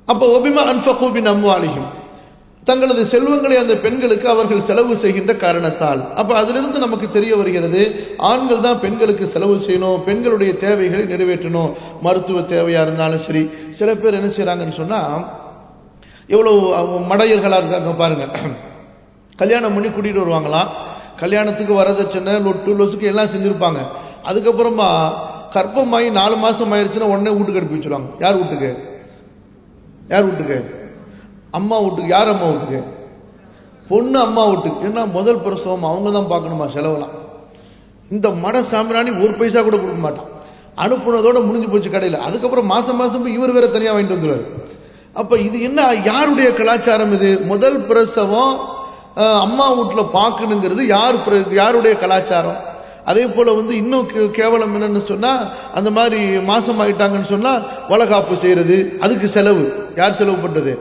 அப்போ ஒபிமா அன்ஃபகூபின் அம்வாலிகும் தங்களது செல்வங்களை அந்த பெண்களுக்கு அவர்கள் செலவு செய்கின்ற காரணத்தால் அப்ப அதிலிருந்து நமக்கு தெரிய வருகிறது ஆண்கள் தான் பெண்களுக்கு செலவு செய்யணும் பெண்களுடைய தேவைகளை நிறைவேற்றணும் மருத்துவ தேவையா இருந்தாலும் சரி சில பேர் என்ன செய்றாங்கன்னு சொன்னா எவ்வளவு அவங்க மடையர்களா இருக்காங்க பாருங்க கல்யாணம் பண்ணி கூட்டிட்டு வருவாங்களாம் கல்யாணத்துக்கு வரதட்சணை லொட்டு லொசுக்கு எல்லாம் செஞ்சிருப்பாங்க அதுக்கப்புறமா கர்ப்பமாகி நாலு மாசம் ஆயிடுச்சுன்னா உடனே வீட்டுக்கு அனுப்பி வச்சிருவாங்க யார் வீட்டுக்கு யார் வீட்டுக்கு அம்மா வீட்டுக்கு யார் அம்மா வீட்டுக்கு பொண்ணு அம்மா வீட்டுக்கு ஏன்னா முதல் பிரசவம் அவங்க தான் பார்க்கணுமா செலவெல்லாம் இந்த மட சாம்பிராணி ஒரு பைசா கூட கொடுக்க மாட்டான் அனுப்புனதோட முடிஞ்சு போச்சு கடையில் அதுக்கப்புறம் மாசம் மாசம் போய் இவர் வேற தனியாக வாங்கிட்டு வந்துருவாரு அப்ப இது என்ன யாருடைய கலாச்சாரம் இது முதல் பிரசவம் அஹ், அம்மா வீட்டுல பார்க்கணுங்கிறது யார் பிர- யாருடைய கலாச்சாரம் அதே போல வந்து இன்னும் கே- கேவலம் என்னன்னு சொன்னா அந்த மாதிரி மாசம் ஆயிட்டாங்கன்னு சொன்னா வளகாப்பு செய்யறது அதுக்கு செலவு யார் செலவு பண்றது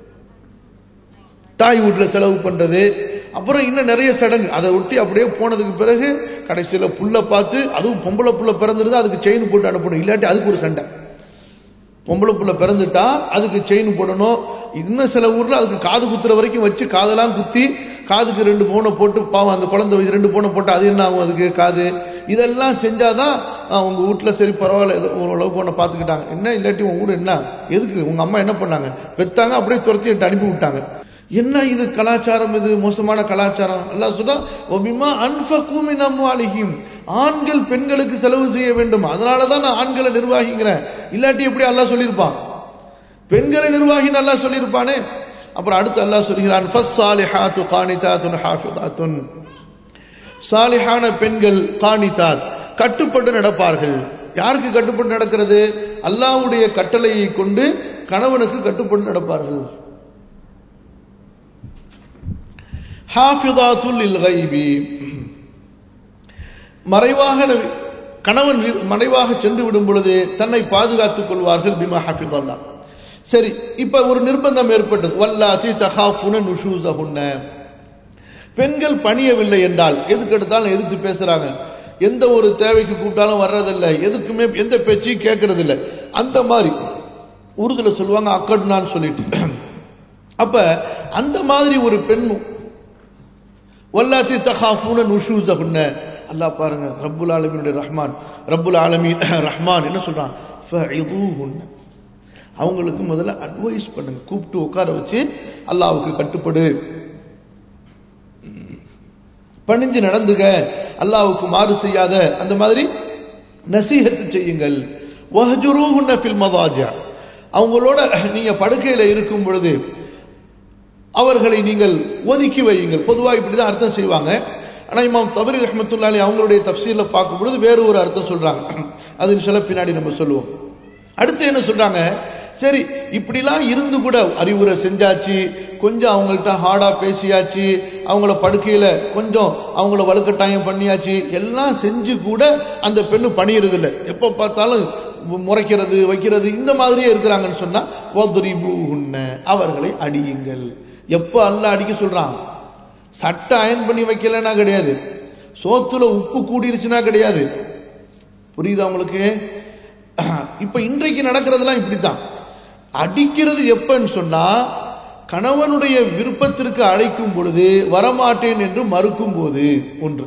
தாய் வீட்டுல செலவு பண்றது அப்புறம் இன்னும் நிறைய சடங்கு அதை ஒட்டி அப்படியே போனதுக்கு பிறகு கடைசியில புள்ள பார்த்து அதுவும் பொம்பளை புள்ள பிறந்துருது அதுக்கு செயின் போட்டு அனுப்பணும் இல்லாட்டி அதுக்கு ஒரு சண்டை பொம்பளை புள்ள பிறந்துட்டா அதுக்கு செயின் போடணும் இன்னும் சில ஊர்ல அதுக்கு காது குத்துற வரைக்கும் வச்சு காதெல்லாம் குத்தி காதுக்கு ரெண்டு பவுனை போட்டு பாவம் அந்த குழந்தை வச்சு ரெண்டு பவுனை போட்டு அது என்ன ஆகும் அதுக்கு காது இதெல்லாம் செஞ்சாதான் ஆ, உங்க வீட்டுல சரி பரவாயில்ல ஏதோ ஓரளவுக்கு உன்னை பார்த்துக்கிட்டாங்க என்ன இல்லாட்டி உங்க வீடு என்ன எதுக்கு உங்க அம்மா என்ன பண்ணாங்க பெத்தாங்க அப்படியே துரத்தி விட்டு அனுப்பி விட்டாங்க என்ன இது கலாச்சாரம் இது மோசமான கலாச்சாரம் எல்லாம் சொன்னா ஒபிமா அன்ஃபகு மின் அம்வாலிஹிம் ஆண்கள் பெண்களுக்கு செலவு செய்ய வேண்டும் அதனால தான் நான் ஆண்களை நிர்வாகிங்கிறேன் இல்லாட்டி எப்படி அல்லாஹ் சொல்லியிருப்பான் பெண்களை நிர்வாகின்னு அல்லாஹ் சொல்லியிருப்பானே அப்புறம் அடுத்து அல்லாஹ் சொல்கிறான் ஃபஸ்ஸாலிஹாத்து கானிதாத்துன் ஹாஃபிதாத்துன் சாலிஹான பெண்கள் காணித்தாத் கட்டுப்பட்டு நடப்பார்கள் யாருக்கு கட்டுப்பட்டு நடக்கிறது அல்லாஹ்வுடைய கட்டளையை கொண்டு கணவனுக்கு கட்டுப்பட்டு நடப்பார்கள் ஹாஃபிதாத்துல் இல் கைபி மறைவாக நவி- கணவன் வீ- மறைவாக சென்று விடும் பொழுது தன்னை பாதுகாத்துக் கொள்வார்கள் பிமா ஹாஃபிதல்லா சரி இப்ப ஒரு நிர்பந்தம் ஏற்பட்டது வல்லாசி தஹாஃபுன நுஷூசஹுன்ன பெண்கள் பணியவில்லை என்றால் எதுக்கு எடுத்தாலும் எதிர்த்து பேசுறாங்க எந்த ஒரு தேவைக்கு கூப்பிட்டாலும் வர்றதில்லை எதுக்குமே எந்த பேச்சையும் கேட்கறது இல்லை அந்த மாதிரி உருதுல சொல்லுவாங்க அக்கட்னான்னு சொல்லிட்டு அப்ப அந்த மாதிரி ஒரு பெண் வல்லாத்தி தகாஃபூன நுஷூசகுன்ன அல்லாஹ் பாருங்க ரப்புல் ஆலமீனுடைய ரஹ்மான் ரப்புல் ஆலமீன் ரஹ்மான் என்ன சொல்றான் ஃபஇதுஹுன்ன அவங்களுக்கு முதல்ல அட்வைஸ் பண்ணுங்க கூப்பிட்டு உட்கார வச்சு அல்லாஹ்வுக்கு கட்டுப்படு பணிஞ்சு நடந்துக அல்லாஹ்வுக்கு மாறு செய்யாத அந்த மாதிரி நசீஹத்து செய்யுங்கள் வஹ்ஜுரூஹுன்ன ஃபில் மதாஜா அவங்களோட நீங்க படுக்கையில இருக்கும் பொழுது அவர்களை நீங்கள் ஒதுக்கி வையுங்கள் பொதுவாக இப்படி தான் அர்த்தம் செய்வாங்க ஆனால் இமாம் தபரி ரஹமத்துல்லாலி அவங்களுடைய தப்சீர்ல பார்க்கும் பொழுது வேறு ஒரு அர்த்தம் சொல்றாங்க அது சில பின்னாடி நம்ம சொல்லுவோம் அடுத்து என்ன சொல்றாங்க சரி இப்படிலாம் இருந்து கூட அறிவுரை செஞ்சாச்சு கொஞ்சம் அவங்கள்ட்ட ஹார்டா பேசியாச்சு அவங்கள படுக்கையில கொஞ்சம் அவங்கள வலுக்கட்டாயம் பண்ணியாச்சு எல்லாம் செஞ்சு கூட அந்த பெண்ணு பணியறது இல்லை எப்போ பார்த்தாலும் முறைக்கிறது வைக்கிறது இந்த மாதிரியே இருக்கிறாங்கன்னு சொன்னா வதுரிபூஹுன்ன அவர்களை அடியுங்கள் எப்போ அல்ல அடிக்க சொல்றான் சட்டை அயன் பண்ணி வைக்கலன்னா கிடையாது சோத்துல உப்பு கூடிருச்சுன்னா கிடையாது புரியுதா உங்களுக்கு இப்ப இன்றைக்கு நடக்கிறதெல்லாம் இப்படித்தான் அடிக்கிறது எப்பன்னு சொன்னா கணவனுடைய விருப்பத்திற்கு அழைக்கும் பொழுது வரமாட்டேன் என்று மறுக்கும் போது ஒன்று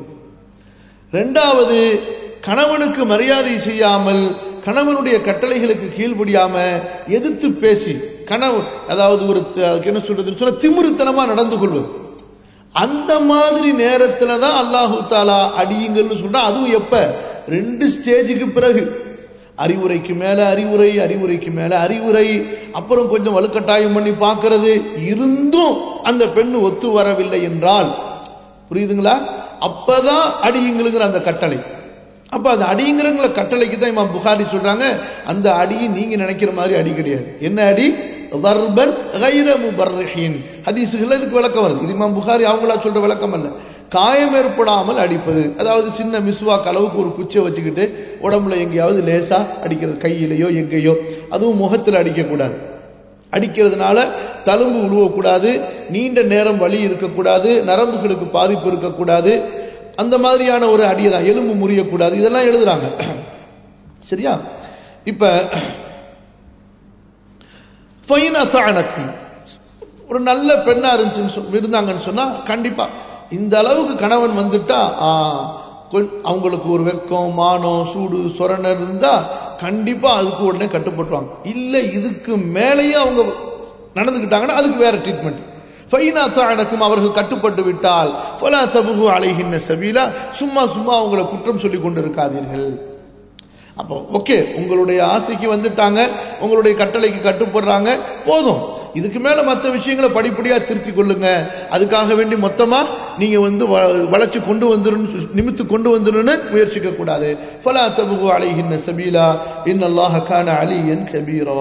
ரெண்டாவது கணவனுக்கு மரியாதை செய்யாமல் கணவனுடைய கட்டளைகளுக்கு கீழ்ப்படியாம எதிர்த்து பேசி கணவன் அதாவது ஒரு த- அதுக்கு என்ன சொல்றது சொன்னா திமிருத்தனமா நடந்து கொள்வது அந்த மாதிரி நேரத்துல தான் அல்லாஹு தாலா அடியுங்கள்னு சொல்றா அதுவும் எப்ப ரெண்டு ஸ்டேஜுக்கு பிறகு அறிவுரைக்கு மேல அறிவுரை அறிவுரைக்கு மேல அறிவுரை அப்புறம் கொஞ்சம் வலுக்கட்டாயம் பண்ணி பார்க்கிறது இருந்தும் அந்த பெண்ணு ஒத்து வரவில்லை என்றால் புரியுதுங்களா அப்பதான் அடியுங்களுங்கிற அந்த கட்டளை அப்ப அது அடிங்கிற கட்டளைக்கு தான் இமாம் புகாரி சொல்றாங்க அந்த அடியை நீங்க நினைக்கிற மாதிரி அடி கிடையாது என்ன அடி தர்பன் கைர முபர்ரிஹின் ஹதீஸுகள் இதுக்கு விளக்கம் வருது இது இமாம் புகாரி அவங்களா சொல்ற விளக்கம் அல்ல காயம் ஏற்படாமல் அடிப்பது அதாவது சின்ன மிஸ்வாக் அளவுக்கு ஒரு குச்சியை வச்சுக்கிட்டு உடம்புல எங்கேயாவது லேசா அடிக்கிறது கையிலையோ எங்கேயோ அதுவும் முகத்தில் அடிக்கக்கூடாது அடிக்கிறதுனால தழும்பு உழுவக்கூடாது நீண்ட நேரம் வலி இருக்கக்கூடாது நரம்புகளுக்கு பாதிப்பு இருக்கக்கூடாது அந்த மாதிரியான ஒரு அடியை தான் எலும்பு முறியக்கூடாது இதெல்லாம் எழுதுறாங்க சரியா இப்ப ஃபைன் அத்தானக்கும் ஒரு நல்ல பெண்ணா இருந்துச்சுன்னு சொ- இருந்தாங்கன்னு சொன்னா கண்டிப்பா இந்த அளவுக்கு கணவன் வந்துட்டா ஆ, கொஞ்- அவங்களுக்கு ஒரு வெக்கம் மானம் சூடு சொரணர் இருந்தா கண்டிப்பா அதுக்கு உடனே கட்டுப்பட்டுவாங்க இல்ல இதுக்கு மேலேயே அவங்க நடந்துக்கிட்டாங்கன்னா அதுக்கு வேற ட்ரீட்மெண்ட் ஃபைனா தானக்கும் அவர்கள் கட்டுப்பட்டு விட்டால் ஃபலா தபுகு அலைகின்ன சபீலா சும்மா சும்மா அவங்களை குற்றம் சொல்லி கொண்டு இருக்காதீர்கள் அப்போ ஓகே உங்களுடைய ஆசைக்கு வந்துட்டாங்க உங்களுடைய கட்டளைக்கு கட்டுப்படுறாங்க போதும் இதுக்கு மேல மற்ற விஷயங்களை படிப்படியா திருத்தி கொள்ளுங்க அதுக்காக வேண்டி மொத்தமா நீங்க வந்து வ- வளைச்சு கொண்டு வந்துரும் நிமித்து கொண்டு வந்துருன்னு முயற்சிக்க கூடாது ஃபலா தபுகு அலைஹின்ன சபீலா இன்னல்லாஹ கான அலியன் கபீரா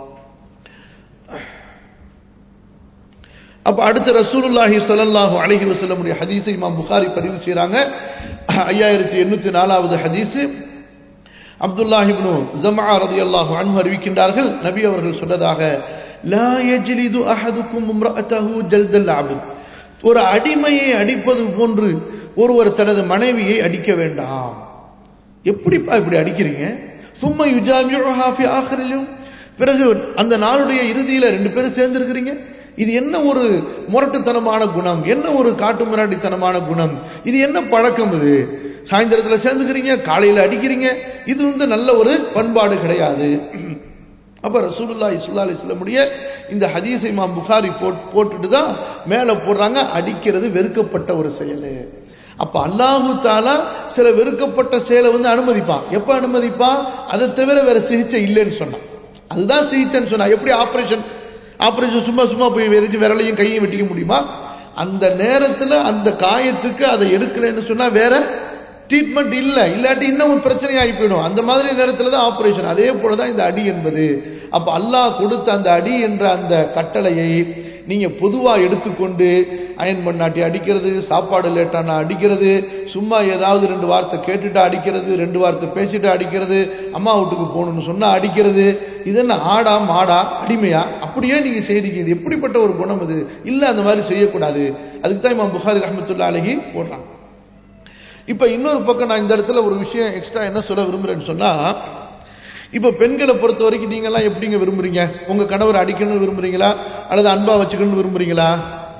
அப்ப அடுத்து ரசூலுல்லாஹி ஸல்லல்லாஹு அலைஹி வஸல்லமுடைய ஹதீஸை இமாம் புகாரி பதிவு செய்றாங்க ஐயாயிரத்தி எண்ணூத்தி நாலாவது ஹதீஸ் அப்துல்லாஹ் இப்னு ஜம்ஆ ரலியல்லாஹு அன்ஹு அறிவிக்கின்றார்கள் நபி அவர்கள் சொன்னதாக லா யஜ்லிது அஹதுக்கும் இம்ரஅத்தஹு ஜல்தல் அப்த் ஒரு அடிமையை அடிப்பது போன்று ஒருவர் தனது மனைவியை அடிக்க வேண்டாம் எப்படிப்பா இப்படி அடிக்கிறீங்க சும்மா யுஜாமியுஹா ஃபி ஆഖിറിലും பிறகு அந்த நாளுடைய இறுதியில ரெண்டு பேரும் சேர்ந்து இருக்கிறீங்க இது என்ன ஒரு முரட்டுத்தனமான குணம் என்ன ஒரு காட்டு மிராண்டித்தனமான குணம் இது என்ன பழக்கம் இது சாயந்தரத்துல சேர்ந்துக்கிறீங்க காலையில அடிக்கிறீங்க இது வந்து நல்ல ஒரு பண்பாடு கிடையாது அப்ப ரசூலுல்லாஹி ஸல்லல்லாஹு அலைஹி வஸல்லமுடைய இந்த ஹதீஸை இமாம் புகாரி போட் போட்டுட்டு தான் மேலே போடுறாங்க அடிக்கிறது வெறுக்கப்பட்ட ஒரு செயல் அப்ப அல்லாஹு தாலா சில வெறுக்கப்பட்ட செயலை வந்து அனுமதிப்பான் எப்ப அனுமதிப்பான் அதை தவிர வேற சிகிச்சை இல்லைன்னு சொன்னான் அதுதான் சிகிச்சைன்னு சொன்னா எப்படி ஆபரேஷன் ஆபரேஷன் சும்மா சும்மா போய் வெறிச்சு விரலையும் கையும் வெட்டிக்க முடியுமா அந்த நேரத்துல அந்த காயத்துக்கு அதை எடுக்கலைன்னு சொன்னா வேற ட்ரீட்மெண்ட் இல்ல இல்லாட்டி இன்னும் ஒரு பிரச்சனை ஆகி போயிடும் அந்த மாதிரி நேரத்துல தான் ஆபரேஷன் அதே போலதான் இந்த அடி என்பது அப்ப அல்லாஹ் கொடுத்த அந்த அடி என்ற அந்த கட்டளையை நீங்க பொதுவா எடுத்துக்கொண்டு அயன் பண்ணாட்டி அடிக்கிறது சாப்பாடு லேட்டானா அடிக்கிறது சும்மா ஏதாவது ரெண்டு வார்த்தை கேட்டுட்டு அடிக்கிறது ரெண்டு வார்த்தை பேசிட்டு அடிக்கிறது அம்மா வீட்டுக்கு போகணும்னு சொன்னா அடிக்கிறது இது என்ன ஆடா மாடா அடிமையா அப்படியே நீங்க செய்றீங்க இது எப்படிப்பட்ட ஒரு குணம் இது இல்ல அந்த மாதிரி செய்யக்கூடாது அதுக்கு தான் இமாம் புகாரி ரஹமத்துல்லா அலஹி போடுறான் இப்ப இன்னொரு பக்கம் நான் இந்த இடத்துல ஒரு விஷயம் எக்ஸ்ட்ரா என்ன சொல்ல விரும்புறேன்னு சொன்னா இப்ப பெண்களை பொறுத்த வரைக்கும் நீங்க எல்லாம் எப்படிங்க விரும்புறீங்க உங்க கணவர் அடிக்கணும்னு விரும்புறீங்களா அல்லது அன்பா வச்சுக்கணும்னு விரும்புறீங்களா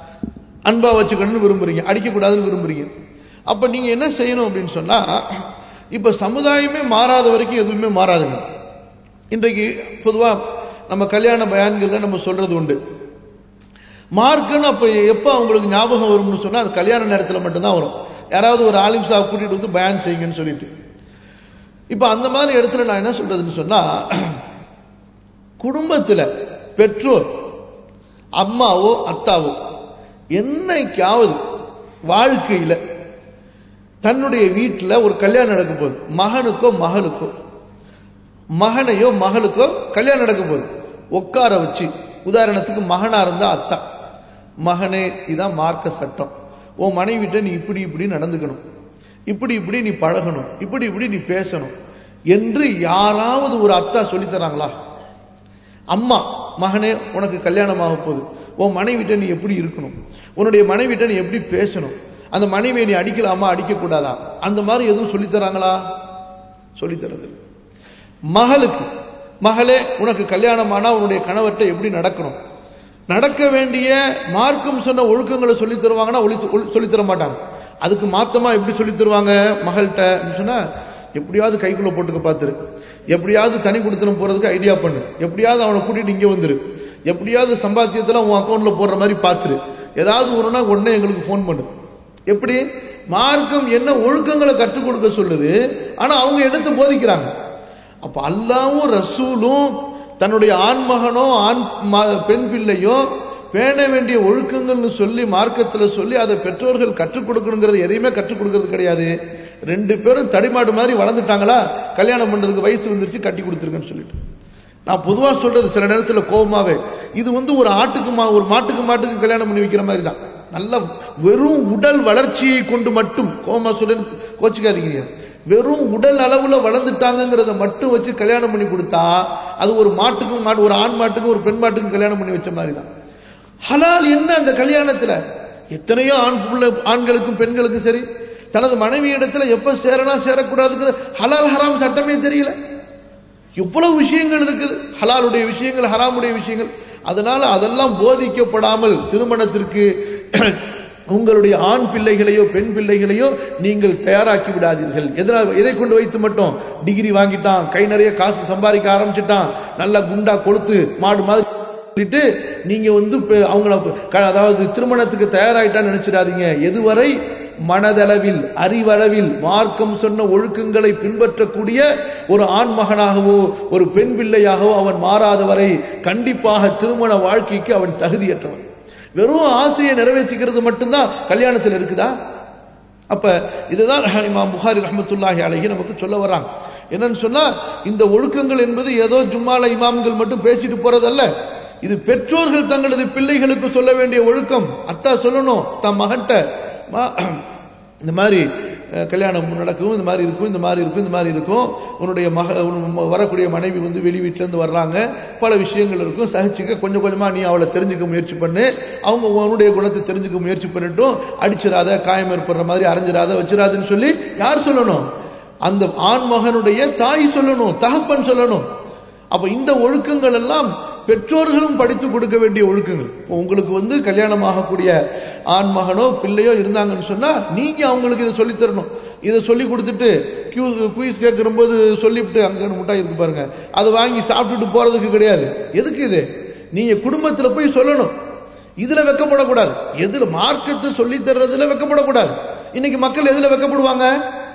அன்பா வச்சுக்கணும்னு விரும்புறீங்க அடிக்கக்கூடாதுன்னு விரும்புறீங்க அப்ப நீங்க என்ன செய்யணும் அப்படின்னு சொன்னா இப்ப சமுதாயமே மாறாத வரைக்கும் எதுவுமே மாறாதுங்க இன்றைக்கு பொதுவா நம்ம கல்யாண பயான்கள்ல நம்ம சொல்றது உண்டு மார்க்குன்னு அப்ப எப்ப அவங்களுக்கு ஞாபகம் வரும்னு சொன்னா அது கல்யாண நேரத்துல மட்டும்தான் வரும் யாராவது ஒரு ஆலிம் சாஹ் கூட்டிட்டு வந்து பயான் செய்யுங்கன்னு சொல்லிட்டு இப்ப அந்த மாதிரி இடத்துல நான் என்ன சொல்றதுன்னு சொன்னா குடும்பத்துல பெற்றோர் அம்மாவோ அத்தாவோ என்னைக்காவது வாழ்க்கையில தன்னுடைய வீட்டில் ஒரு கல்யாணம் நடக்க போகுது மகனுக்கோ மகளுக்கோ மகனையோ மகளுக்கோ கல்யாணம் நடக்க போகுது உட்கார வச்சு உதாரணத்துக்கு மகனா இருந்தா அத்தா மகனே இதான் மார்க்க சட்டம் உன் மனைவிட்ட நீ இப்படி இப்படி நடந்துக்கணும் இப்படி இப்படி நீ பழகணும் இப்படி இப்படி நீ பேசணும் என்று யாராவது ஒரு அத்தா சொல்லித் தராங்களா அம்மா மகனே உனக்கு கல்யாணம் ஆக போகுது உன் மனைவிட்ட நீ எப்படி இருக்கணும் உன்னுடைய மனைவிட்ட நீ எப்படி பேசணும் அந்த மனைவியை நீ அடிக்கலாமா அடிக்கக்கூடாதா அந்த மாதிரி எதுவும் சொல்லித் தராங்களா சொல்லித் தரது மகளுக்கு மகளே உனக்கு கல்யாணம் ஆனா உன்னுடைய கணவர்கிட்ட எப்படி நடக்கணும் நடக்க வேண்டிய மார்க்கம் சொன்ன ஒழுக்கங்களை சொல்லித் தருவாங்கன்னா ஒளி- ஒளி- சொல்லித் தர மாட்டாங்க அதுக்கு மாத்தமா எப்படி சொல்லித் தருவாங்க மகள்கிட்ட சொன்னா எப்படியாவது கைக்குள்ள போட்டுக்க பார்த்துரு எப்படியாவது தனி கொடுத்தனம் போறதுக்கு ஐடியா பண்ணு எப்படியாவது அவனை கூட்டிட்டு இங்க வந்துரு எப்படியாவது சம்பாத்தியத்துல உன் அக்கௌண்ட்ல போடுற மாதிரி பார்த்துரு ஏதாவது ஒண்ணுனா உடனே எங்களுக்கு ஃபோன் பண்ணு எப்படி மார்க்கம் என்ன ஒழுக்கங்களை கற்றுக் கொடுக்க சொல்லுது ஆனா அவங்க எடுத்து போதிக்கிறாங்க அப்ப அல்லாவும் ரசூலும் தன்னுடைய ஆண் மகனோ ஆண் ம- பெண் பிள்ளையோ பேண வேண்டிய ஒழுக்கங்கள்னு சொல்லி மார்க்கத்துல சொல்லி அதை பெற்றோர்கள் கற்றுக் கொடுக்கணுங்கிறது எதையுமே கற்றுக் கொடுக்கறது கிடையாது ரெண்டு பேரும் தடிமாடு மாதிரி வளர்ந்துட்டாங்களா கல்யாணம் பண்றதுக்கு வயசு வந்துருச்சு கட்டி கொடுத்துருங்கன்னு சொல்லிட்டு நான் பொதுவா சொல்றது சில நேரத்துல கோபமாவே இது வந்து ஒரு ஆட்டுக்கு மா ஒரு மாட்டுக்கு மாட்டுக்கு கல்யாணம் பண்ணி வைக்கிற மாதிரி தான் நல்ல வெறும் உடல் வளர்ச்சியை கொண்டு மட்டும் கோபமா சொல்ல கோச்சிக்காதீங்க வெறும் உடல் அளவுல வளர்ந்துட்டாங்கங்கிறத மட்டும் வச்சு கல்யாணம் பண்ணி கொடுத்தா அது ஒரு மாட்டுக்கும் மாட்டு ஒரு ஆண் மாட்டுக்கும் ஒரு பெண் மாட்டுக்கும் கல்யாணம் பண்ணி வச்ச மாதிரி தான் ஹலால் என்ன அந்த கல்யாணத்துல எத்தனையோ ஆண் புள்ள ஆண்களுக்கும் பெண்களுக்கும் சரி தனது மனைவி இடத்துல எப்ப சேரலாம் சேரக்கூடாதுங்கிற ஹலால் ஹராம் சட்டமே தெரியல எவ்வளவு விஷயங்கள் இருக்குது ஹலாலுடைய விஷயங்கள் ஹராமுடைய விஷயங்கள் அதனால அதெல்லாம் போதிக்கப்படாமல் திருமணத்திற்கு உங்களுடைய ஆண் பிள்ளைகளையோ பெண் பிள்ளைகளையோ நீங்கள் தயாராக்கி விடாதீர்கள் எதனால் எதை கொண்டு வைத்து மட்டும் டிகிரி வாங்கிட்டான் கை நிறைய காசு சம்பாதிக்க ஆரம்பிச்சிட்டான் நல்லா குண்டா கொளுத்து மாடு மாதிரி சொல்லிட்டு நீங்க வந்து இப்ப அவங்கள க- அதாவது திருமணத்துக்கு தயாராயிட்டான்னு நினைச்சிடாதீங்க எதுவரை மனதளவில் அறிவளவில் மார்க்கம் சொன்ன ஒழுக்கங்களை பின்பற்றக்கூடிய ஒரு ஆண் மகனாகவோ ஒரு பெண் பிள்ளையாகவோ அவன் மாறாதவரை கண்டிப்பாக திருமண வாழ்க்கைக்கு அவன் தகுதியற்றவன் வெறும் ஆசையை நிறைவேற்றிக்கிறது மட்டும்தான் கல்யாணத்தில் இருக்குதா அப்ப இதுதான் இமாம் புகாரி ரஹ்மத்துல்லாஹி அலைஹி நமக்கு சொல்ல வர்றாங்க என்னன்னு சொன்னா இந்த ஒழுக்கங்கள் என்பது ஏதோ ஜும்மால இமாம்கள் மட்டும் பேசிட்டு போறதல்ல இது பெற்றோர்கள் தங்களது பிள்ளைகளுக்கு சொல்ல வேண்டிய ஒழுக்கம் அத்தா சொல்லணும் தன் மகன்கிட்ட "மா, இந்த மாதிரி அஹ், கல்யாணம் நடக்கும் இந்த மாதிரி இருக்கும் இந்த மாதிரி இருக்கும் இந்த மாதிரி இருக்கும் உன்னுடைய மக உன் ம- வரக்கூடிய மனைவி வந்து வெளி வீட்டிலேருந்து வர்றாங்க பல விஷயங்கள் இருக்கும் சகிச்சுக்க கொஞ்சம் கொஞ்சமாக நீ அவளை தெரிஞ்சுக்க முயற்சி பண்ணு அவங்க உன்னுடைய குணத்தை தெரிஞ்சுக்க முயற்சி பண்ணிட்டும் அடிச்சிடாத காயம் ஏற்படுற மாதிரி அரைஞ்சிடாத வச்சிடாதுன்னு சொல்லி யார் சொல்லணும் அந்த ஆண் மகனுடைய தாய் சொல்லணும் தகப்பன் சொல்லணும் அப்ப இந்த ஒழுக்கங்கள் எல்லாம் பெற்றோர்களும் படித்து கொடுக்க வேண்டிய ஒழுக்கங்கள் இப்போ உங்களுக்கு வந்து கல்யாணம் ஆகக்கூடிய ஆண் மகனோ பிள்ளையோ இருந்தாங்கன்னு சொன்னா நீங்க அவங்களுக்கு இதை சொல்லித் தரணும் இதை சொல்லி கொடுத்துட்டு கியூ குயிஸ் கேட்கிற போது சொல்லிவிட்டு அங்க முட்டாய் இருக்கு பாருங்க அதை வாங்கி சாப்பிட்டுட்டு போறதுக்கு கிடையாது எதுக்கு இது நீங்க குடும்பத்துல போய் சொல்லணும் இதுல வெக்கப்படக்கூடாது எதுல மார்க்கத்தை சொல்லி தர்றதுல வெக்கப்படக்கூடாது இன்னைக்கு மக்கள் எதுல வெக்கப்படுவாங்க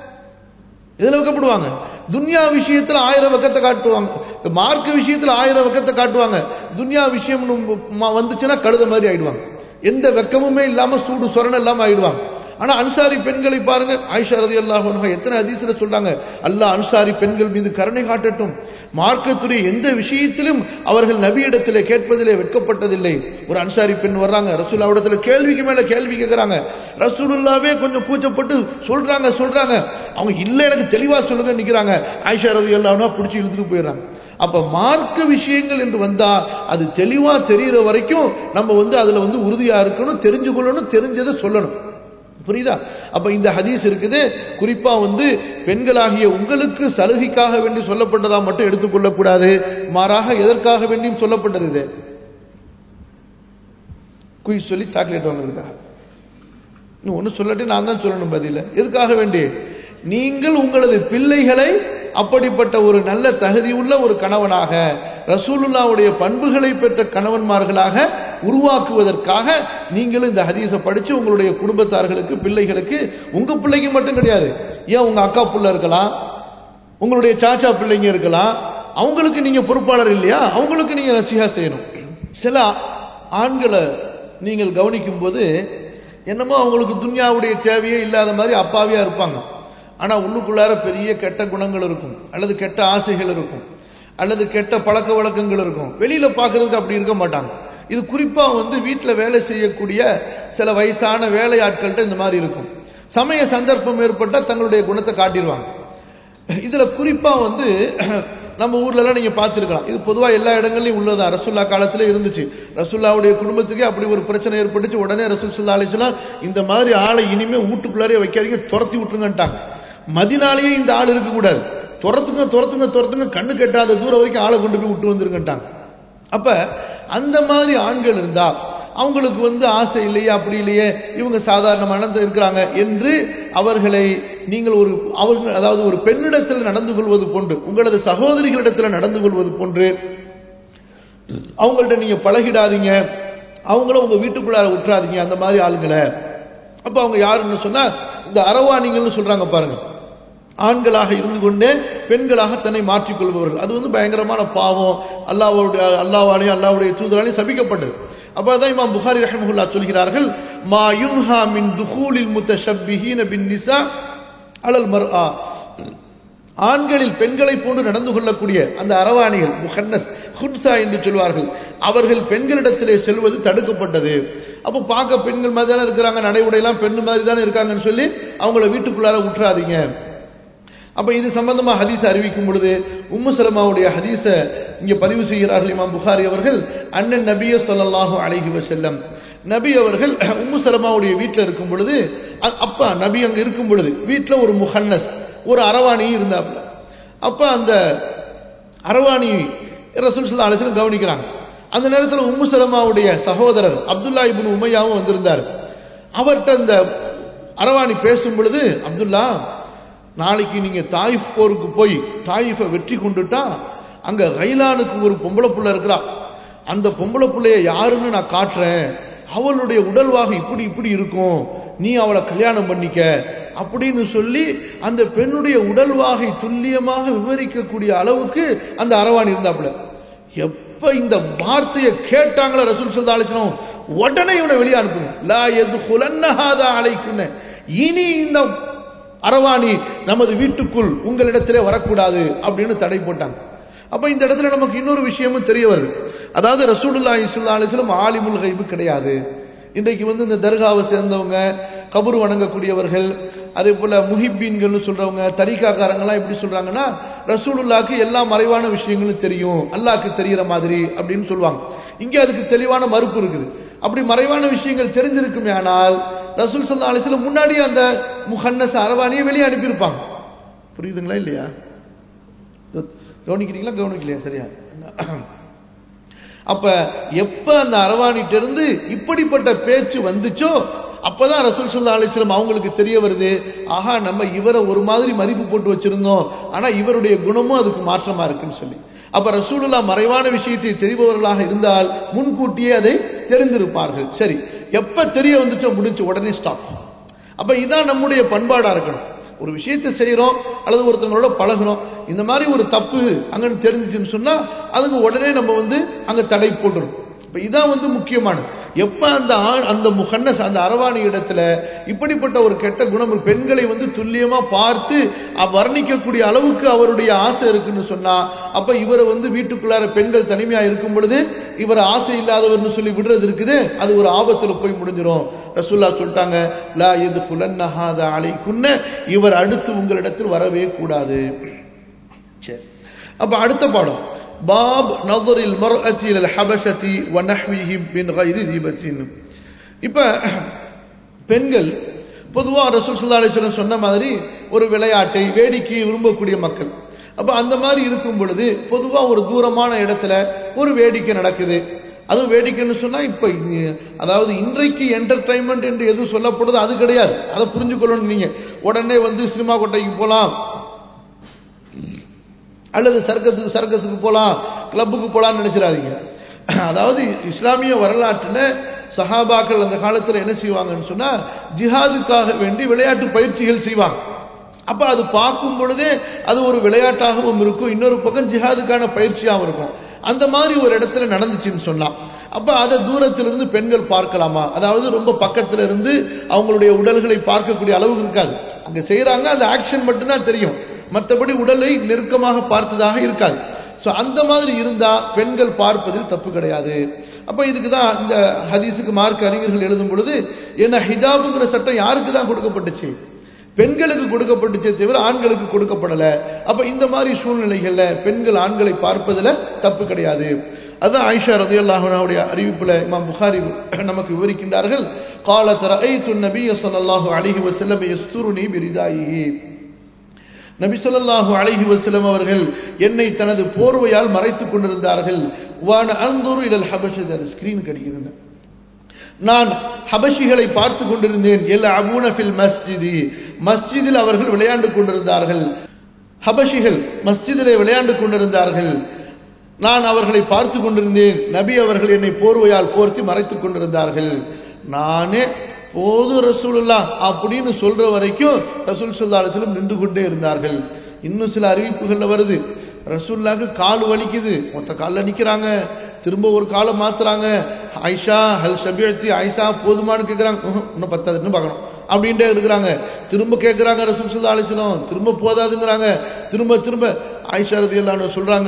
எதுல வைக்கப்படுவாங்க துன்யா விஷயத்துல ஆயிரம் வெக்கத்தை காட்டுவாங்க இந்த மார்க்க விஷயத்துல ஆயிரம் வெக்கத்தை காட்டுவாங்க துன்யா விஷயம் வந்துச்சுன்னா கழுத மாதிரி ஆயிடுவாங்க எந்த வெக்கமுமே இல்லாம சூடு சொரணம் இல்லாம ஆயிடுவாங்க ஆனா அன்சாரி பெண்களை பாருங்க ஆயிஷா ரதி அல்லாஹ் எத்தனை அதிசல சொல்றாங்க அல்லாஹ் அன்சாரி பெண்கள் மீது கருணை காட்டட்டும் மார்க்கத்துடைய எந்த விஷயத்திலும் அவர்கள் நபியிடத்திலே கேட்பதிலே வெட்கப்பட்டதில்லை ஒரு அன்சாரி பெண் வர்றாங்க ரசூல்லாவிடத்துல கேள்விக்கு மேல கேள்வி கேட்கறாங்க ரசூலுல்லாவே கொஞ்சம் கூச்சப்பட்டு சொல்றாங்க சொல்றாங்க அவங்க இல்ல எனக்கு தெளிவா சொல்லுங்க நிக்கிறாங்க ஆயிஷா ரதி அல்லாஹ்னா பிடிச்சி இழுத்துட்டு போயிடுறாங்க அப்ப மார்க்க விஷயங்கள் என்று வந்தா அது தெளிவா தெரிகிற வரைக்கும் நம்ம வந்து அதுல வந்து உறுதியா இருக்கணும் தெரிஞ்சு கொள்ளணும் தெரிஞ்சதை சொல்லணும் புரியுதா அப்ப இந்த ஹதீஸ் இருக்குது குறிப்பா வந்து பெண்களாகிய உங்களுக்கு சலுகைக்காக வேண்டி சொல்லப்பட்டதா மட்டும் எடுத்துக்கொள்ளக்கூடாது மாறாக எதற்காக வேண்டியும் சொல்லப்பட்டது இது குயிஸ் சொல்லி சாக்லேட் வாங்குறதுக்காக இன்னும் ஒன்று சொல்லட்டு நான் தான் சொல்லணும் பதில எதுக்காக வேண்டி நீங்கள் உங்களது பிள்ளைகளை அப்படிப்பட்ட ஒரு நல்ல தகுதி உள்ள ஒரு கணவனாக ரசூலுல்லாவுடைய பண்புகளை பெற்ற கணவன்மார்களாக உருவாக்குவதற்காக நீங்களும் இந்த ஹதீஸை படிச்சு உங்களுடைய குடும்பத்தார்களுக்கு பிள்ளைகளுக்கு உங்க பிள்ளைக்கு மட்டும் கிடையாது ஏன் உங்க அக்கா புள்ள இருக்கலாம் உங்களுடைய சாச்சா பிள்ளைங்க இருக்கலாம் அவங்களுக்கு நீங்க பொறுப்பாளர் இல்லையா அவங்களுக்கு நீங்க நசிஹா செய்யணும் சில ஆண்களை நீங்கள் கவனிக்கும் போது என்னமோ அவங்களுக்கு துன்யாவுடைய தேவையே இல்லாத மாதிரி அப்பாவியா இருப்பாங்க ஆனா உள்ளுக்குள்ளார பெரிய கெட்ட குணங்கள் இருக்கும் அல்லது கெட்ட ஆசைகள் இருக்கும் அல்லது கெட்ட பழக்க வழக்கங்கள் இருக்கும் வெளியில பார்க்கிறதுக்கு அப்படி இருக்க மாட்டாங்க இது குறிப்பா வந்து வீட்டில் வேலை செய்யக்கூடிய சில வயசான வேலையாட்கள்கிட்ட இந்த மாதிரி இருக்கும் சமய சந்தர்ப்பம் ஏற்பட்டால் தங்களுடைய குணத்தை காட்டிடுவாங்க இதுல குறிப்பா வந்து நம்ம ஊர்ல எல்லாம் நீங்க பார்த்திருக்கலாம் இது பொதுவா எல்லா இடங்கள்லயும் உள்ளதா ரசுல்லா காலத்துல இருந்துச்சு ரசுல்லாவுடைய குடும்பத்துக்கே அப்படி ஒரு பிரச்சனை ஏற்பட்டுச்சு உடனே ரசூல் சுல்லா அலிஸ்லாம் இந்த மாதிரி ஆளை இனிமே வீட்டுக்குள்ளாரே வைக்காதீங்க துரத்தி விட்டுருங்கன்ட்டாங்க மதினாலேயே இந்த ஆள் இருக்கக்கூடாது துரத்துங்க துரத்துங்க துரத்துங்க கண்ணு கெட்டாத தூரம் வரைக்கும் ஆளை கொண்டு போய் விட்டு வந்துருங்கன்ட்டாங்க அப்ப அந்த மாதிரி ஆண்கள் இருந்தா அவங்களுக்கு வந்து ஆசை இல்லையே அப்படி இல்லையே இவங்க சாதாரண மனது இருக்கிறாங்க என்று அவர்களை நீங்கள் ஒரு அவர்கள் அதாவது ஒரு பெண்ணிடத்தில் நடந்து கொள்வது போன்று உங்களது சகோதரிகளிடத்தில் நடந்து கொள்வது போன்று அவங்கள்ட்ட நீங்க பழகிடாதீங்க அவங்கள உங்க வீட்டுக்குள்ளார விட்டுறாதீங்க அந்த மாதிரி ஆளுங்களை அப்ப அவங்க யாருன்னு சொன்னா இந்த அரவாணிகள்னு சொல்றாங்க பாருங்க ஆண்களாக இருந்து கொண்டே பெண்களாக தன்னை மாற்றிக் கொள்பவர்கள் அது வந்து பயங்கரமான பாவம் அல்லாவுடைய அல்லாவாலையும் அல்லாவுடைய தூதராலையும் சபிக்கப்பட்டது அப்ப அதான் இமாம் புகாரி ரஹமுல்லா சொல்கிறார்கள் மா யுன்ஹா மின் துஹூலில் முத்தஷப்பிஹீன பின் நிசா அலல் மர்ஆ ஆண்களில் பெண்களை போன்று நடந்து கொள்ளக்கூடிய அந்த அரவாணிகள் முஹன்னஸ் ஹுன்சா என்று சொல்வார்கள் அவர்கள் பெண்களிடத்திலே செல்வது தடுக்கப்பட்டது அப்போ பார்க்க பெண்கள் மாதிரி தானே இருக்கிறாங்க நடை உடையெல்லாம் பெண்ணு மாதிரி தானே இருக்காங்கன்னு சொல்லி அவங்கள வீட்டுக்குள்ளார விட்டுறாதீங்க அப்ப இது சம்பந்தமா ஹதீஸ் அறிவிக்கும் பொழுது உம்மு சலமாவுடைய ஹதீஸ இங்க பதிவு செய்கிறார்கள் இமாம் புகாரி அவர்கள் அண்ணன் நபிய சொல்லல்லாஹு அலைஹி வசல்லம் நபி அவர்கள் உம்மு சலமாவுடைய வீட்டில் இருக்கும் பொழுது அப்பா நபி அங்க இருக்கும் பொழுது வீட்டில் ஒரு முஹன்னஸ் ஒரு அரவாணியும் இருந்தாப்புல அப்ப அந்த அரவாணி ரசூல் சல்லா அலிஸ்லம் கவனிக்கிறாங்க அந்த நேரத்தில் உம்மு சலமாவுடைய சகோதரர் அப்துல்லா இப்னு உமையாவும் வந்திருந்தார் அவர்கிட்ட இந்த அரவாணி பேசும் பொழுது அப்துல்லா நாளைக்கு நீங்க தாயிஃப் போருக்கு போய் தாயிஃபை வெற்றி கொண்டுட்டா அங்க கைலானுக்கு ஒரு பொம்பளை புள்ள இருக்கிறா அந்த பொம்பளை புள்ளைய யாருன்னு நான் காட்டுறேன் அவளுடைய உடல்வாக இப்படி இப்படி இருக்கும் நீ அவளை கல்யாணம் பண்ணிக்க அப்படின்னு சொல்லி அந்த பெண்ணுடைய உடல்வாகை துல்லியமாக விவரிக்கக்கூடிய அளவுக்கு அந்த அரவாணி இருந்தாப்புல எப்ப இந்த வார்த்தையை கேட்டாங்களோ ரசூல் சல்லா அலிஸ்லாம் உடனே இவனை வெளியே அனுப்புங்க லா எது குலன்னஹாதா அழைக்குன்னு இனி இந்த அரவாணி நமது வீட்டுக்குள் உங்களிடத்திலே வரக்கூடாது அப்படின்னு தடை போட்டாங்க அப்ப இந்த இடத்துல நமக்கு இன்னொரு விஷயமும் தெரிய வருது அதாவது ரசூலுல்லா இஸ்லா அலிஸ்லம் ஆலிமுல் கைபு கிடையாது இன்றைக்கு வந்து இந்த தர்காவை சேர்ந்தவங்க கபூர் வணங்கக்கூடியவர்கள் அதே போல முஹிப்பீன்கள்னு சொல்றவங்க தரிகாக்காரங்களாம் எப்படி சொல்றாங்கன்னா ரசூலுல்லாக்கு எல்லா மறைவான விஷயங்களும் தெரியும் அல்லாக்கு தெரிகிற மாதிரி அப்படின்னு சொல்லுவாங்க இங்கே அதுக்கு தெளிவான மறுப்பு இருக்குது அப்படி மறைவான விஷயங்கள் தெரிஞ்சிருக்குமே ஆனால் ரசூல் சல்லா அலிஸ்லம் முன்னாடியே அந்த முஹன்னஸ் அரவாணியை வெளியே அனுப்பியிருப்பாங்க புரியுதுங்களா இல்லையா கவனிக்கிறீங்களா கவனிக்கலையா சரியா அப்ப எப்ப அந்த அரவாணிட்ட இருந்து இப்படிப்பட்ட பேச்சு வந்துச்சோ அப்பதான் ரசூல் சுல்லா அலிஸ்லம் அவங்களுக்கு தெரிய வருது ஆஹா நம்ம இவரை ஒரு மாதிரி மதிப்பு போட்டு வச்சிருந்தோம் ஆனா இவருடைய குணமும் அதுக்கு மாற்றமா இருக்குன்னு சொல்லி அப்ப ரசூலுல்லா மறைவான விஷயத்தை தெரிபவர்களாக இருந்தால் முன்கூட்டியே அதை தெரிந்திருப்பார்கள் சரி எப்ப தெரிய வந்துச்சோ முடிஞ்சு உடனே ஸ்டாப் அப்ப இதான் நம்முடைய பண்பாடா இருக்கணும் ஒரு விஷயத்தை செய்யறோம் அல்லது ஒருத்தவங்களோட பழகுறோம் இந்த மாதிரி ஒரு தப்பு அங்கன்னு தெரிஞ்சிச்சுன்னு சொன்னா அதுக்கு உடனே நம்ம வந்து அங்க தடை போட்டுரும் இப்ப இதான் வந்து முக்கியமானது எப்ப அந்த அந்த முகன்னஸ் அந்த அரவாணி இடத்துல இப்படிப்பட்ட ஒரு கெட்ட குணம் பெண்களை வந்து துல்லியமா பார்த்து வர்ணிக்கக்கூடிய அளவுக்கு அவருடைய ஆசை இருக்குன்னு சொன்னா அப்ப இவரை வந்து வீட்டுக்குள்ளார பெண்கள் தனிமையா இருக்கும் பொழுது இவர் ஆசை இல்லாதவர்னு சொல்லி விடுறது இருக்குது அது ஒரு ஆபத்துல போய் முடிஞ்சிடும் ரசூல்லா சொல்லிட்டாங்க லா இது புலன்னஹாத அலைக்குன்ன இவர் அடுத்து உங்களிடத்தில் வரவே கூடாது சரி அப்ப அடுத்த பாடம் பாப் நதரில் மர்அத்தி இலல் ஹபஷதி வ நஹ்விஹி மின் கைரி ரீபத்தின் இப்ப பெண்கள் பொதுவாக ரசூல் சல்லா அலிஸ்வரம் சொன்ன மாதிரி ஒரு விளையாட்டை வேடிக்கையை விரும்பக்கூடிய மக்கள் அப்ப அந்த மாதிரி இருக்கும் பொழுது பொதுவாக ஒரு தூரமான இடத்துல ஒரு வேடிக்கை நடக்குது அதுவும் வேடிக்கைன்னு சொன்னா இப்ப அதாவது இன்றைக்கு என்டர்டைன்மெண்ட் என்று எது சொல்லப்படுது அது கிடையாது அதை புரிஞ்சுக்கொள்ளணும் நீங்க உடனே வந்து சினிமா கொட்டைக்கு போலாம் அல்லது சர்க்கத்துக்கு சர்க்கஸுக்கு போகலாம் கிளப்புக்கு போகலான்னு நினைச்சிடாதீங்க அதாவது இஸ்லாமிய வரலாற்றில் சஹாபாக்கள் அந்த காலத்தில் என்ன செய்வாங்கன்னு சொன்னால் ஜிஹாதுக்காக வேண்டி விளையாட்டு பயிற்சிகள் செய்வாங்க அப்போ அது பார்க்கும் பொழுதே அது ஒரு விளையாட்டாகவும் இருக்கும் இன்னொரு பக்கம் ஜிஹாதுக்கான பயிற்சியாகவும் இருக்கும் அந்த மாதிரி ஒரு இடத்துல நடந்துச்சுன்னு சொன்னான் அப்ப அதை தூரத்திலிருந்து பெண்கள் பார்க்கலாமா அதாவது ரொம்ப பக்கத்துல இருந்து அவங்களுடைய உடல்களை பார்க்கக்கூடிய அளவு இருக்காது அங்க செய்யறாங்க அந்த ஆக்ஷன் மட்டும்தான் தெரியும் மற்றபடி உடலை நெருக்கமாக பார்த்ததாக இருக்காது ஸோ அந்த மாதிரி இருந்தா பெண்கள் பார்ப்பதில் தப்பு கிடையாது அப்ப இதுக்கு தான் இந்த ஹதீஸுக்கு மார்க் அறிஞர்கள் எழுதும் பொழுது என்ன ஹிஜாபுங்கிற சட்டம் யாருக்கு தான் கொடுக்கப்பட்டுச்சு பெண்களுக்கு கொடுக்கப்பட்டுச்சே தவிர ஆண்களுக்கு கொடுக்கப்படல அப்ப இந்த மாதிரி சூழ்நிலைகள்ல பெண்கள் ஆண்களை பார்ப்பதில் தப்பு கிடையாது அதான் ஆயிஷா ரதி அல்லாஹுடைய அறிவிப்புல இமாம் புகாரி நமக்கு விவரிக்கின்றார்கள் கால தர ஐ துன் நபிய சொல்லாஹு அலிஹி வசல்லம் எஸ்துருனி பிரிதாயி நபி சொல்லாஹு அழகி வசலம் அவர்கள் என்னை தனது போர்வையால் மறைத்துக் கொண்டிருந்தார்கள் வான அந்தூர் இலல் ஹபஷத் அது ஸ்கிரீன் கிடைக்குதுன்னு நான் ஹபஷிகளை பார்த்து கொண்டிருந்தேன் எல் அபூனஃபில் மஸ்ஜிதி மஸ்ஜிதில் அவர்கள் விளையாண்டு கொண்டிருந்தார்கள் ஹபஷிகள் மஸ்ஜிதிலே விளையாண்டு கொண்டிருந்தார்கள் நான் அவர்களை பார்த்து கொண்டிருந்தேன் நபி அவர்கள் என்னை போர்வையால் போர்த்தி மறைத்துக் கொண்டிருந்தார்கள் நானே போது ரசூலுல்லா அப்படின்னு சொல்ற வரைக்கும் ரசூல் சுல்லா அலிஸ்லம் நின்று கொண்டே இருந்தார்கள் இன்னும் சில அறிவிப்புகள்ல வருது ரசூல்லாக்கு கால் வலிக்குது மொத்த காலில் நிற்கிறாங்க திரும்ப ஒரு காலை மாத்துறாங்க ஐஷா ஹல் ஷபியத்தி ஐஷா போதுமானு கேட்குறாங்க இன்னும் பத்தாது இன்னும் பார்க்கணும் அப்படின்ட்டே இருக்கிறாங்க திரும்ப கேட்குறாங்க ரசூல் சுல்லா அலிஸ்லம் திரும்ப போதாதுங்கிறாங்க திரும்ப திரும்ப ஐஷா ரதி எல்லாம் சொல்றாங்க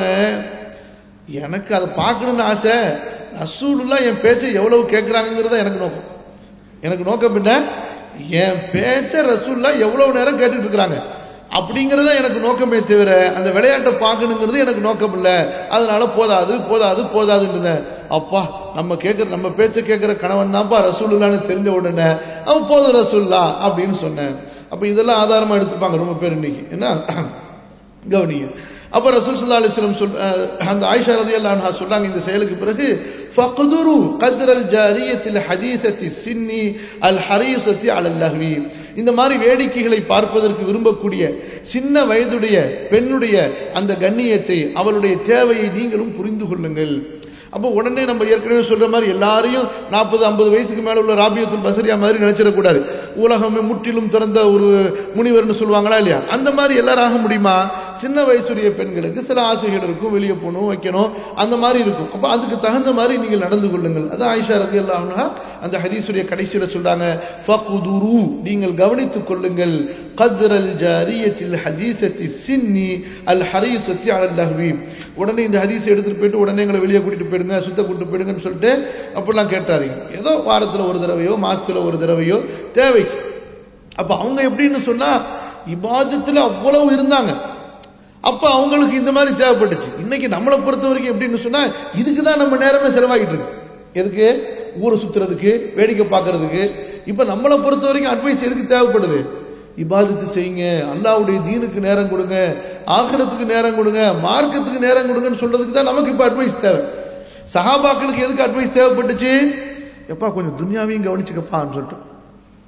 எனக்கு அதை பார்க்கணும்னு ஆசை ரசூலுல்லா என் பேச்சை எவ்வளவு கேட்குறாங்கிறத எனக்கு நோக்கம் எனக்கு நோக்கம் என்ன என் பேச்ச ரசூல்லா எவ்வளவு நேரம் கேட்டுட்டு இருக்கிறாங்க அப்படிங்கிறத எனக்கு நோக்கமே தவிர அந்த விளையாட்டை பார்க்கணுங்கிறது எனக்கு நோக்கம் இல்லை அதனால போதாது போதாது போதாதுன்றத அப்பா நம்ம கேட்குற நம்ம பேச்ச கேட்குற கணவன் தான்ப்பா ரசூல்லான்னு தெரிஞ்ச உடனே அவன் போதும் ரசூல்லா அப்படின்னு சொன்னேன் அப்போ இதெல்லாம் ஆதாரமாக எடுத்துப்பாங்க ரொம்ப பேர் இன்னைக்கு என்ன கவனிங்க அப்ப ரசூல் சல்லா அலிஸ்லம் சொல் அஹ், அந்த ஆயிஷா ரதியல்லாஹு அன்ஹா சொல்றாங்க இந்த செயலுக்கு பிறகு ஃபக்துரு கத்ரல் ஜாரியத்தில் ஹதீசத்தி சின்னி அல் ஹரீசத்தி அலல் லஹ்வி இந்த மாதிரி வேடிக்கைகளை பார்ப்பதற்கு விரும்பக்கூடிய சின்ன வயதுடைய பெண்ணுடைய அந்த கண்ணியத்தை அவளுடைய தேவையை நீங்களும் புரிந்து கொள்ளுங்கள் அப்போ உடனே நம்ம ஏற்கனவே சொல்ற மாதிரி எல்லாரையும் நாற்பது ஐம்பது வயசுக்கு மேல உள்ள ராபியத்துல் பசரியா மாதிரி நினைச்சிடக்கூடாது உலகமே முற்றிலும் திறந்த ஒரு முனிவர்னு சொல்லுவாங்களா இல்லையா அந்த மாதிரி எல்லாரும் ஆக முடியுமா சின்ன வயசுடைய பெண்களுக்கு சில ஆசைகள் இருக்கும் வெளியே போகணும் வைக்கணும் அந்த மாதிரி இருக்கும் அப்போ அதுக்கு தகுந்த மாதிரி நீங்கள் நடந்து கொள்ளுங்கள் அதான் ஆயிஷா ரதி அல்லாஹ்னா அந்த ஹதீஸுடைய கடைசியில் சொல்றாங்க ஃபகுதுரு நீங்கள் கவனித்துக் கொள்ளுங்கள் கத்ரல் ஜாரியத்தில் ஹதீசத்தி சின்னி அல் ஹரீசத்தி அல் லஹ்வி உடனே இந்த ஹதீஸ் எடுத்துட்டு போயிட்டு உடனே எங்களை வெளியே கூட்டிட்டு போயிடுங்க சுத்த கூட்டிட்டு போயிடுங்கன்னு சொல்லிட்டு அப்படிலாம் கேட்டாதீங்க ஏதோ வாரத்தில் ஒரு தடவையோ மாசத்துல ஒரு தடவையோ தேவை அப்ப அவங்க எப்படின்னு சொன்னா இபாதத்துல அவ்வளவு இருந்தாங்க அப்ப அவங்களுக்கு இந்த மாதிரி தேவைப்பட்டுச்சு இன்னைக்கு நம்மளை பொறுத்த வரைக்கும் எப்படின்னு சொன்னா இதுக்கு தான் நம்ம நேரமே செலவாகிட்டு இருக்கு எதுக்கு ஊரை சுத்துறதுக்கு வேடிக்கை பார்க்கறதுக்கு இப்ப நம்மளை பொறுத்த வரைக்கும் அட்வைஸ் எதுக்கு தேவைப்படுது இபாதத்து செய்யுங்க அல்லாவுடைய தீனுக்கு நேரம் கொடுங்க ஆகிரத்துக்கு நேரம் கொடுங்க மார்க்கத்துக்கு நேரம் கொடுங்கன்னு சொல்றதுக்கு தான் நமக்கு இப்ப அட்வைஸ் தேவை சஹாபாக்களுக்கு எதுக்கு அட்வைஸ் தேவைப்பட்டுச்சு எப்பா கொஞ்சம் துன்யாவையும் கவனிச்சுக்கப்பான்னு சொல்லிட்டு